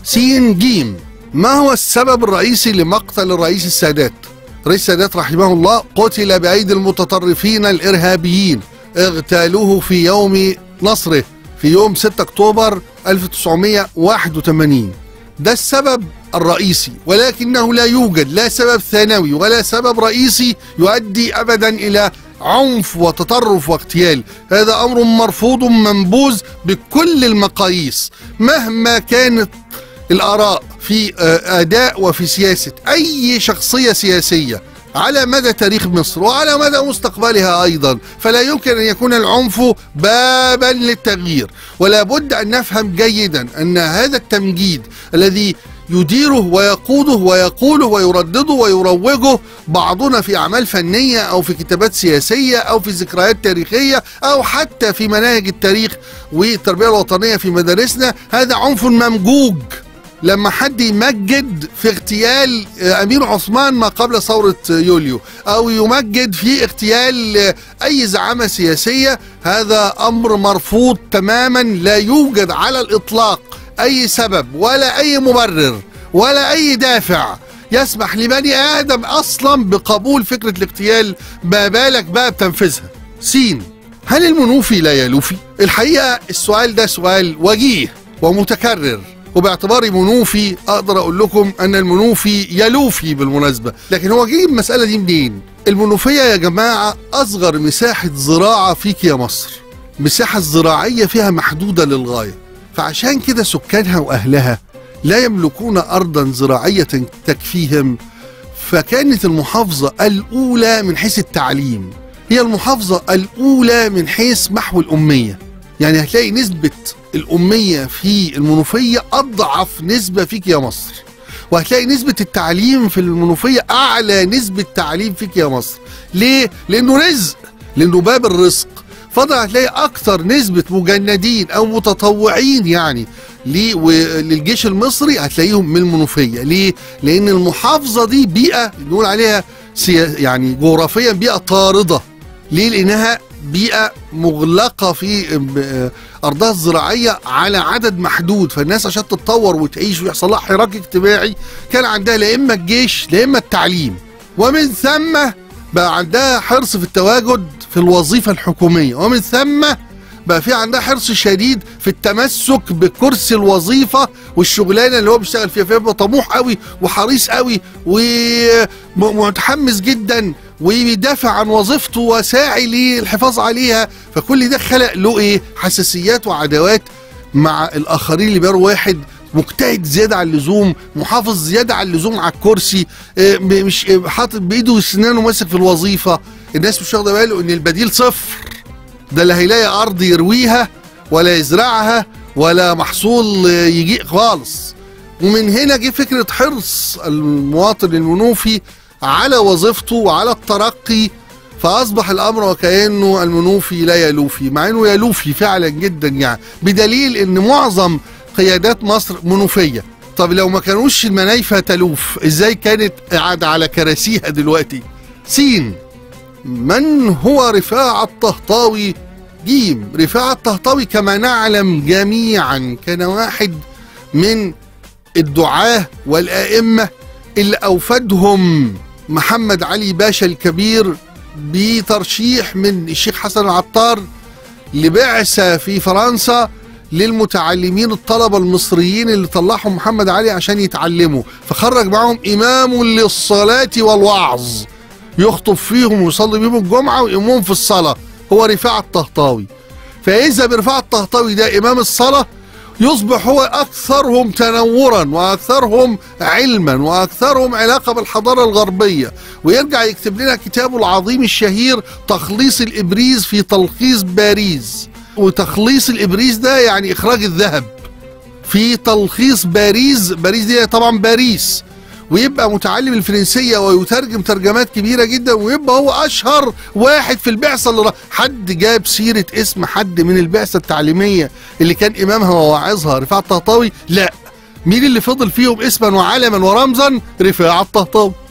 سين جيم ما هو السبب الرئيسي لمقتل الرئيس السادات رئيس السادات رحمه الله قتل بأيدي المتطرفين الإرهابيين اغتالوه في يوم نصره في يوم 6 أكتوبر 1981 ده السبب الرئيسي ولكنه لا يوجد لا سبب ثانوي ولا سبب رئيسي يؤدي أبدا إلى عنف وتطرف واغتيال هذا أمر مرفوض منبوذ بكل المقاييس مهما كانت الآراء في آه، أداء وفي سياسة أي شخصية سياسية على مدى تاريخ مصر وعلى مدى مستقبلها أيضا فلا يمكن أن يكون العنف بابا للتغيير ولا بد أن نفهم جيدا أن هذا التمجيد الذي يديره ويقوده ويقوله ويردده ويروجه بعضنا في أعمال فنية أو في كتابات سياسية أو في ذكريات تاريخية أو حتى في مناهج التاريخ والتربية الوطنية في مدارسنا هذا عنف ممجوج لما حد يمجد في اغتيال امير عثمان ما قبل ثوره يوليو او يمجد في اغتيال اي زعامه سياسيه هذا امر مرفوض تماما لا يوجد على الاطلاق اي سبب ولا اي مبرر ولا اي دافع يسمح لبني ادم اصلا بقبول فكره الاغتيال ما بالك بقى بتنفيذها سين هل المنوفي لا يلوفي الحقيقه السؤال ده سؤال وجيه ومتكرر وباعتباري منوفي اقدر اقول لكم ان المنوفي يلوفي بالمناسبه لكن هو جايب المساله دي منين المنوفيه يا جماعه اصغر مساحه زراعه فيك يا مصر مساحه الزراعيه فيها محدوده للغايه فعشان كده سكانها واهلها لا يملكون ارضا زراعيه تكفيهم فكانت المحافظه الاولى من حيث التعليم هي المحافظه الاولى من حيث محو الاميه يعني هتلاقي نسبه الأمية في المنوفية أضعف نسبة فيك يا مصر وهتلاقي نسبة التعليم في المنوفية أعلى نسبة تعليم فيك يا مصر ليه؟ لأنه رزق لأنه باب الرزق فضل هتلاقي أكثر نسبة مجندين أو متطوعين يعني للجيش المصري هتلاقيهم من المنوفية ليه؟ لأن المحافظة دي بيئة نقول عليها يعني جغرافيا بيئة طاردة ليه؟ لأنها بيئة مغلقة في أرضها الزراعية على عدد محدود فالناس عشان تتطور وتعيش ويحصل لها حراك اجتماعي كان عندها لا إما الجيش لا إما التعليم ومن ثم بقى عندها حرص في التواجد في الوظيفة الحكومية ومن ثم بقى في عندها حرص شديد في التمسك بكرسي الوظيفه والشغلانه اللي هو بيشتغل فيها فيبقى طموح قوي وحريص قوي ومتحمس جدا وبيدافع عن وظيفته وساعي للحفاظ عليها فكل ده خلق له ايه حساسيات وعداوات مع الاخرين اللي بيروا واحد مجتهد زياده عن اللزوم محافظ زياده عن اللزوم على الكرسي آه، مش حاطط بايده وسنانه ماسك في الوظيفه الناس مش واخده باله ان البديل صفر ده اللي هيلاقي ارض يرويها ولا يزرعها ولا محصول يجيء خالص ومن هنا جه فكره حرص المواطن المنوفي على وظيفته وعلى الترقي فاصبح الامر وكانه المنوفي لا يلوفي مع انه يلوفي فعلا جدا يعني بدليل ان معظم قيادات مصر منوفيه طب لو ما كانوش المنايفه تلوف ازاي كانت قاعده على كراسيها دلوقتي سين من هو رفاع الطهطاوي جيم رفاع الطهطاوي كما نعلم جميعا كان واحد من الدعاه والائمه اللي اوفدهم محمد علي باشا الكبير بترشيح من الشيخ حسن العطار لبعثة في فرنسا للمتعلمين الطلبة المصريين اللي طلعهم محمد علي عشان يتعلموا فخرج معهم إمام للصلاة والوعظ يخطب فيهم ويصلي بيهم الجمعة ويقومون في الصلاة هو رفاع الطهطاوي فإذا برفاع الطهطاوي ده إمام الصلاة يصبح هو أكثرهم تنورا وأكثرهم علما وأكثرهم علاقة بالحضارة الغربية ويرجع يكتب لنا كتابه العظيم الشهير تخليص الإبريز في تلخيص باريس وتخليص الإبريز ده يعني إخراج الذهب في تلخيص باريس باريس دي طبعا باريس ويبقى متعلم الفرنسية ويترجم ترجمات كبيرة جدا ويبقى هو أشهر واحد في البعثة اللي حد جاب سيرة اسم حد من البعثة التعليمية اللي كان إمامها وواعظها رفاعة الطهطاوي لا مين اللي فضل فيهم اسما وعلما ورمزا رفاعة الطهطاوي